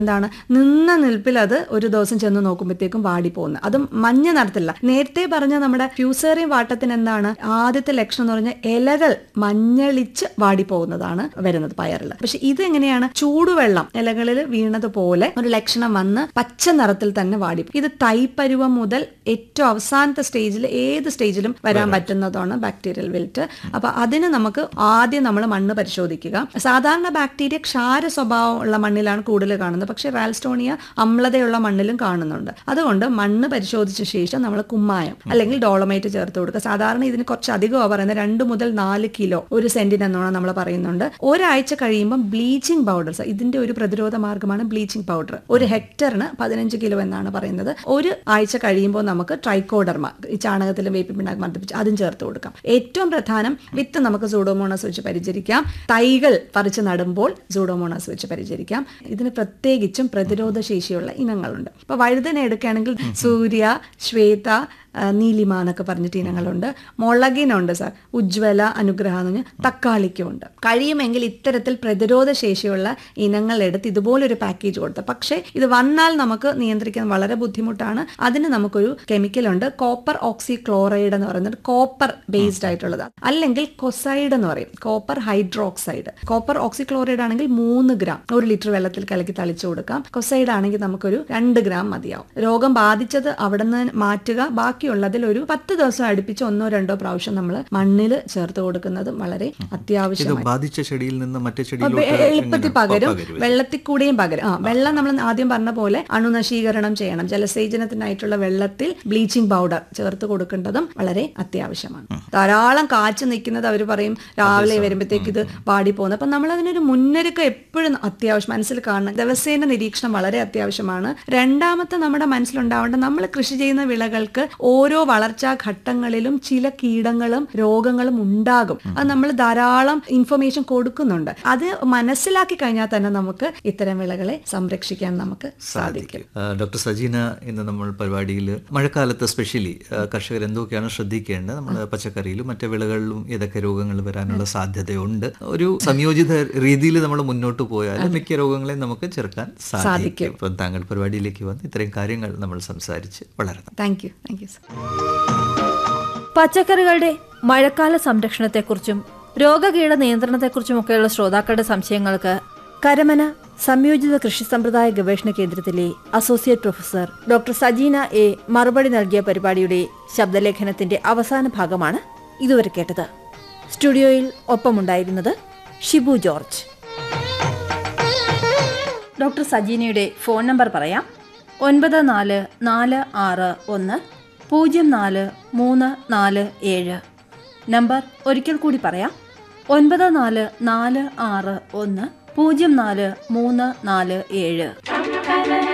എന്താണ് നിന്ന നിൽപ്പിൽ അത് ഒരു ദിവസം ചെന്ന് നോക്കുമ്പോഴത്തേക്കും വാടി പോകുന്നത് അതും മഞ്ഞ നിറത്തില്ല നേരത്തെ പറഞ്ഞ നമ്മുടെ ഫ്യൂസേറിയം വാട്ടത്തിന് എന്താണ് ആദ്യത്തെ ലക്ഷണം എന്ന് പറഞ്ഞാൽ ഇലകൾ മഞ്ഞളിച്ച് വാടി പോകുന്നതാണ് വരുന്നത് പയറിൽ പക്ഷെ ഇത് എങ്ങനെയാണ് ചൂടുവെള്ളം ഇലകളിൽ വീണതുപോലെ ഒരു ലക്ഷണം വന്ന് പച്ച നിറത്തിൽ തന്നെ വാടി പോകും. ഇത് തൈപ്പരുവം മുതൽ ഏറ്റവും അവസാനത്തെ സ്റ്റേജിൽ ഏത് സ്റ്റേജിലും വരാൻ പറ്റുന്നതാണ് ബാക്ടീരിയൽ വിൽറ്റ് അപ്പൊ അതിന് നമുക്ക് ആദ്യം നമ്മൾ മണ്ണ് പരിശോധിക്കുക സാധാരണ ബാക്ടീരിയ ക്ഷാര സ്വഭാവം ഉള്ള മണ്ണിലാണ് കൂടുതൽ കാണുന്നത് പക്ഷെ റാൽസ്റ്റോണിയ അമ്ലതയുള്ള മണ്ണിലും കാണുന്നുണ്ട് അതുകൊണ്ട് മണ്ണ് പരിശോധിച്ച ശേഷം നമ്മൾ കുമ്മായം അല്ലെങ്കിൽ ഡോളമൈറ്റ് ചേർത്ത് കൊടുക്കുക സാധാരണ ഇതിന് കുറച്ച് അധികമാണ് പറയുന്നത് രണ്ട് മുതൽ നാല് കിലോ ഒരു സെന്റിന് എന്നാണ് നമ്മൾ പറയുന്നുണ്ട് ഒരാഴ്ച കഴിയുമ്പോൾ ബ്ലീച്ചിങ് പൗഡർസ് ഇതിന്റെ ഒരു പ്രതിരോധ മാർഗ്ഗമാണ് ബ്ലീച്ചിങ് പൗഡർ ഒരു ഹെക്ടറിന് പതിനഞ്ച് കിലോ എന്നാണ് പറയുന്നത് ഒരു ആഴ്ച കഴിയുമ്പോൾ നമുക്ക് ട്രൈക്കോഡർമ ഈ ചാണകത്തിലും വേപ്പിൻ പിണ്ണാക്ക് മർദ്ദിപ്പിച്ച് അതും ചേർത്ത് കൊടുക്കാം ഏറ്റവും പ്രധാനം വിത്ത് നമുക്ക് സൂഡോമോണസ് വെച്ച് പരിചരിക്കാം തൈകൾ പറിച്ച് നടുമ്പോൾ സൂഡോമോണസ് വെച്ച് പരിചരിക്കാം ഇതിന് പ്രത്യേകിച്ചും പ്രതിരോധ ശേഷിയുള്ള ഇനങ്ങളുണ്ട് ഇപ്പൊ വഴുതന എടുക്കുകയാണെങ്കിൽ സൂര്യ ശ്വേത ആ, നീലിമ എന്നൊക്കെ പറഞ്ഞിട്ട് ഇനങ്ങളുണ്ട് മുളകിനുണ്ട് സാർ ഉജ്ജ്വല അനുഗ്രഹ എന്ന് പറഞ്ഞാൽ തക്കാളിക്കുണ്ട് കഴിയുമെങ്കിൽ ഇത്തരത്തിൽ പ്രതിരോധ ശേഷിയുള്ള ഇനങ്ങൾ എടുത്ത് ഇതുപോലൊരു പാക്കേജ് കൊടുത്ത് പക്ഷേ ഇത് വന്നാൽ നമുക്ക് നിയന്ത്രിക്കാൻ വളരെ ബുദ്ധിമുട്ടാണ് അതിന് നമുക്കൊരു കെമിക്കൽ ഉണ്ട് കോപ്പർ ഓക്സി ക്ലോറൈഡ് എന്ന് പറയുന്നത് കോപ്പർ ബേസ്ഡ് ആയിട്ടുള്ളത് അല്ലെങ്കിൽ കൊസൈഡ് എന്ന് പറയും copper hydroxide copper oxychloride ആണെങ്കിൽ മൂന്ന് ഗ്രാം ഒരു ലിറ്റർ വെള്ളത്തിൽ കലക്കി തളിച്ചു കൊടുക്കാം കൊസൈഡ് ആണെങ്കിൽ നമുക്കൊരു രണ്ട് ഗ്രാം മതിയാവും രോഗം ബാധിച്ചത് അവിടെ നിന്ന് മാറ്റുക ബാക്കിയുള്ളതിൽ ഒരു പത്ത് ദിവസം അടുപ്പിച്ച് ഒന്നോ രണ്ടോ പ്രാവശ്യം നമ്മൾ മണ്ണിൽ ചേർത്ത് കൊടുക്കുന്നതും വളരെ ഇത് അത്യാവശ്യമാണ് ബാധിച്ച ചെടിയിൽ നിന്ന് മറ്റേ അപ്പൊ ചെടിയിലോട്ട് എളുപ്പത്തിൽ എങ്ങനെ പകരും പകരുവേ? വെള്ളത്തിൽ കൂടെയും പകരും ആ വെള്ളം നമ്മൾ ആദ്യം പറഞ്ഞ പോലെ അണുനശീകരണം ചെയ്യണം ജലസേചനത്തിനായിട്ടുള്ള വെള്ളത്തിൽ ബ്ലീച്ചിങ് പൗഡർ ചേർത്ത് കൊടുക്കേണ്ടതും വളരെ അത്യാവശ്യമാണ് ധാരാളം കാച്ചു നിൽക്കുന്നത് അവർ പറയും രാവിലെ വരുമ്പോഴത്തേക്ക് ഇത് പാടി പോകുന്നത് അപ്പൊ നമ്മൾ അതിനൊരു മുന്നൊരുക്കം എപ്പോഴും അത്യാവശ്യം മനസ്സിൽ കാണണം ദിവസേന നിരീക്ഷണം വളരെ അത്യാവശ്യമാണ് രണ്ടാമത്തെ നമ്മുടെ മനസ്സിലുണ്ടാവേണ്ട നമ്മൾ കൃഷി ചെയ്യുന്ന വിളകൾക്ക് ഓരോ വളർച്ചാ ഘട്ടങ്ങളിലും ചില കീടങ്ങളും രോഗങ്ങളും ഉണ്ടാകും അത് നമ്മൾ ധാരാളം ഇൻഫർമേഷൻ കൊടുക്കുന്നുണ്ട് അത് മനസ്സിലാക്കി കഴിഞ്ഞാൽ തന്നെ നമുക്ക് ഇത്തരം വിളകളെ സംരക്ഷിക്കാൻ നമുക്ക് സാധിക്കും ആ, ഡോക്ടർ സജീന ഇന്ന് നമ്മൾ പരിപാടിയിൽ മഴക്കാലത്ത് സ്പെഷ്യലി കർഷകർ എന്തൊക്കെയാണ് ശ്രദ്ധിക്കേണ്ടത് നമ്മൾ പച്ചക്കറിയിലും മറ്റു വിളകളിലും ഏതൊക്കെ രോഗങ്ങൾ വരാനുള്ള സാധ്യതയുണ്ട് ഒരു സംയോജിത രീതിയിൽ നമ്മൾ മുന്നോട്ട് പോയാൽ മിക്ക രോഗങ്ങളെയും നമുക്ക് ചെറുക്കാൻ സാധിക്കും ഇപ്പം താങ്കൾ പരിപാടിയിലേക്ക് വന്ന് ഇത്രയും കാര്യങ്ങൾ നമ്മൾ സംസാരിച്ച് വളരണം thank you thank you sir പച്ചക്കറികളുടെ മഴക്കാല സംരക്ഷണത്തെക്കുറിച്ചും രോഗകീട നിയന്ത്രണത്തെക്കുറിച്ചുമൊക്കെയുള്ള ശ്രോതാക്കളുടെ സംശയങ്ങൾക്ക് കരമന സംയോജിത കൃഷി സമ്പ്രദായ ഗവേഷണ കേന്ദ്രത്തിലെ associate professor doctor Sajeena A മറുപടി നൽകിയ പരിപാടിയുടെ ശബ്ദലേഖനത്തിന്റെ അവസാന ഭാഗമാണ് ഇതുവരെ കേട്ടത് സ്റ്റുഡിയോയിൽ ഒപ്പമുണ്ടായിരുന്നത് ഷിബു ജോർജ് ഡോക്ടർ സജീനയുടെ ഫോൺ നമ്പർ പറയാം ഒൻപത് നാല് നാല് ആറ് ഒന്ന് പൂജ്യം നാല് മൂന്ന് നാല് ഏഴ് നമ്പർ ഒരിക്കൽ കൂടി പറയാം ഒൻപത് നാല് നാല് ആറ് ഒന്ന് പൂജ്യം നാല് മൂന്ന് നാല് ഏഴ്